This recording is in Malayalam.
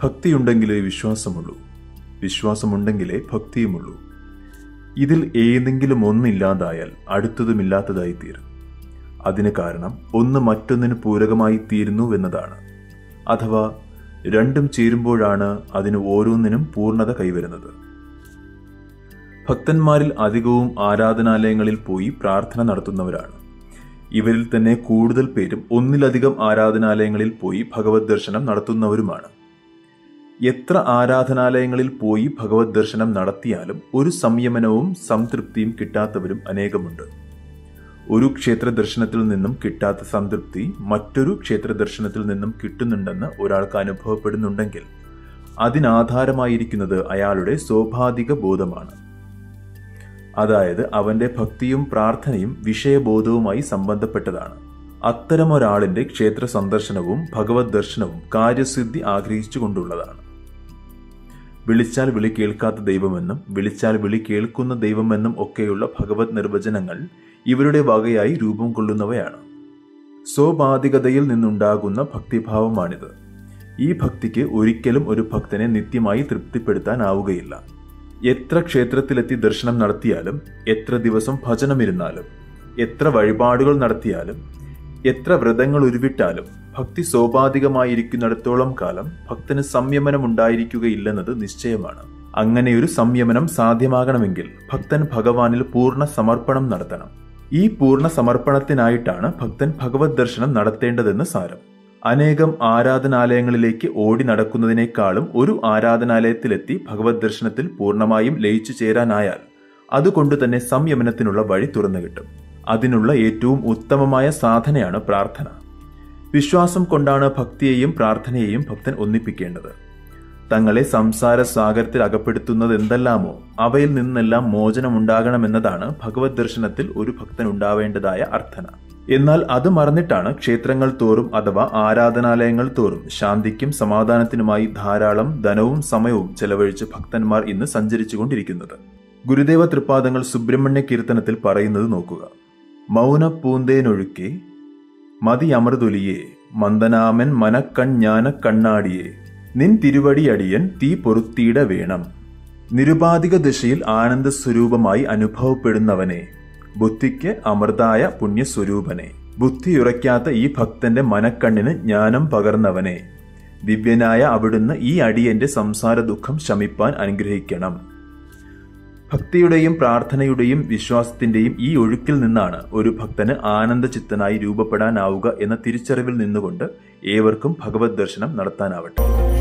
ഭക്തിയുണ്ടെങ്കിലേ വിശ്വാസമുള്ളൂ വിശ്വാസമുണ്ടെങ്കിലേ ഭക്തിയുമുള്ളൂ ഇതിൽ ഏതെങ്കിലും ഒന്നില്ലാതായാൽ അടുത്തതുമില്ലാത്തതായി തീരും അതിന് കാരണം ഒന്ന് മറ്റൊന്നിന് പൂരകമായി തീരുന്നുവെന്നതാണ് അഥവാ രണ്ടും ചേരുമ്പോഴാണ് അതിന് ഓരോന്നിനും പൂർണ്ണത കൈവരുന്നത് ഭക്തന്മാരിൽ അധികവും ആരാധനാലയങ്ങളിൽ പോയി പ്രാർത്ഥന നടത്തുന്നവരാണ് ഇവരിൽ തന്നെ കൂടുതൽ പേരും ഒന്നിലധികം ആരാധനാലയങ്ങളിൽ പോയി ഭഗവത് ദർശനം നടത്തുന്നവരുമാണ് എത്ര ആരാധനാലയങ്ങളിൽ പോയി ഭഗവത് ദർശനം നടത്തിയാലും ഒരു സംയമനവും സംതൃപ്തിയും കിട്ടാത്തവരും അനേകമുണ്ട് ഒരു ക്ഷേത്ര ദർശനത്തിൽ നിന്നും കിട്ടാത്ത സംതൃപ്തി മറ്റൊരു ക്ഷേത്ര ദർശനത്തിൽ നിന്നും കിട്ടുന്നുണ്ടെന്ന് ഒരാൾക്ക് അനുഭവപ്പെടുന്നുണ്ടെങ്കിൽ അതിനാധാരമായിരിക്കുന്നത് അയാളുടെ സ്വാഭാവിക ബോധമാണ് അതായത് അവന്റെ ഭക്തിയും പ്രാർത്ഥനയും വിഷയബോധവുമായി സംബന്ധപ്പെട്ടതാണ് അത്തരമൊരാളിന്റെ ക്ഷേത്ര സന്ദർശനവും ഭഗവത് ദർശനവും കാര്യസിദ്ധി ആഗ്രഹിച്ചുകൊണ്ടുള്ളതാണ് വിളിച്ചാൽ വിളി കേൾക്കാത്ത ദൈവമെന്നും വിളിച്ചാൽ വിളി കേൾക്കുന്ന ദൈവമെന്നും ഒക്കെയുള്ള ഭഗവത് നിർവചനങ്ങൾ ഇവരുടെ വകയായി രൂപം കൊള്ളുന്നവയാണ് സ്വാഭാവികതയിൽ നിന്നുണ്ടാകുന്ന ഭക്തിഭാവമാണിത് ഈ ഭക്തിക്ക് ഒരിക്കലും ഒരു ഭക്തനെ നിത്യമായി തൃപ്തിപ്പെടുത്താനാവുകയില്ല എത്ര ക്ഷേത്രത്തിലെത്തി ദർശനം നടത്തിയാലും എത്ര ദിവസം ഭജനമിരുന്നാലും എത്ര വഴിപാടുകൾ നടത്തിയാലും എത്ര വ്രതങ്ങൾ ഉരുവിട്ടാലും ഭക്തി സ്വാഭാവികമായിരിക്കുന്നിടത്തോളം കാലം ഭക്തന് സംയമനം ഉണ്ടായിരിക്കുകയില്ലെന്നത് നിശ്ചയമാണ് അങ്ങനെയൊരു സംയമനം സാധ്യമാകണമെങ്കിൽ ഭക്തൻ ഭഗവാനിൽ പൂർണ്ണ സമർപ്പണം നടത്തണം ഈ പൂർണ്ണ സമർപ്പണത്തിനായിട്ടാണ് ഭക്തൻ ഭഗവത് ദർശനം നടത്തേണ്ടതെന്ന് സാരം അനേകം ആരാധനാലയങ്ങളിലേക്ക് ഓടി നടക്കുന്നതിനേക്കാളും ഒരു ആരാധനാലയത്തിലെത്തി ഭഗവത് ദർശനത്തിൽ പൂർണ്ണമായും ലയിച്ചു ചേരാനായാൽ അതുകൊണ്ട് തന്നെ സംയമനത്തിനുള്ള വഴി തുറന്നു കിട്ടും അതിനുള്ള ഏറ്റവും ഉത്തമമായ സാധനയാണ് പ്രാർത്ഥന വിശ്വാസം കൊണ്ടാണ് ഭക്തിയെയും പ്രാർത്ഥനയെയും ഭക്തൻ ഒന്നിപ്പിക്കേണ്ടത് തങ്ങളെ സംസാര സാഗരത്തിൽ അകപ്പെടുത്തുന്നത് എന്തെല്ലാമോ അവയിൽ നിന്നെല്ലാം മോചനമുണ്ടാകണമെന്നതാണ് ഭഗവത് ദർശനത്തിൽ ഒരു ഭക്തൻ ഉണ്ടാവേണ്ടതായ അർത്ഥന എന്നാൽ അത് മറന്നിട്ടാണ് ക്ഷേത്രങ്ങൾ തോറും അഥവാ ആരാധനാലയങ്ങൾ തോറും ശാന്തിക്കും സമാധാനത്തിനുമായി ധാരാളം ധനവും സമയവും ചെലവഴിച്ച് ഭക്തന്മാർ ഇന്ന് സഞ്ചരിച്ചുകൊണ്ടിരിക്കുന്നത് ഗുരുദേവ തൃപ്പാദങ്ങൾ സുബ്രഹ്മണ്യ കീർത്തനത്തിൽ പറയുന്നത് നോക്കുക മൗന പൂന്തേനൊഴുക്കെ മതി അമൃതൊലിയെ മന്ദനാമൻ മനക്കൺഞാന കണ്ണാടിയെ നിൻ തിരുവടിയടിയൻ തീ പൊറുത്തീട വേണം നിരുപാധിക ദശയിൽ ആനന്ദ സ്വരൂപമായി അനുഭവപ്പെടുന്നവനെ ബുദ്ധിക്ക് അമൃതായ പുണ്യസ്വരൂപനെ ബുദ്ധിയുറയ്ക്കാത്ത ഈ ഭക്തന്റെ മനക്കണ്ണിന് ജ്ഞാനം പകർന്നവനെ ദിവ്യനായ അവിടുന്ന് ഈ അടിയന്റെ സംസാര ദുഃഖം ശമിപ്പാൻ അനുഗ്രഹിക്കണം ഭക്തിയുടെയും പ്രാർത്ഥനയുടെയും വിശ്വാസത്തിന്റെയും ഈ ഒഴുക്കിൽ നിന്നാണ് ഒരു ഭക്തന് ആനന്ദചിത്തനായി രൂപപ്പെടാനാവുക എന്ന തിരിച്ചറിവിൽ നിന്നുകൊണ്ട് ഏവർക്കും ഭഗവത് ദർശനം നടത്താനാവട്ടെ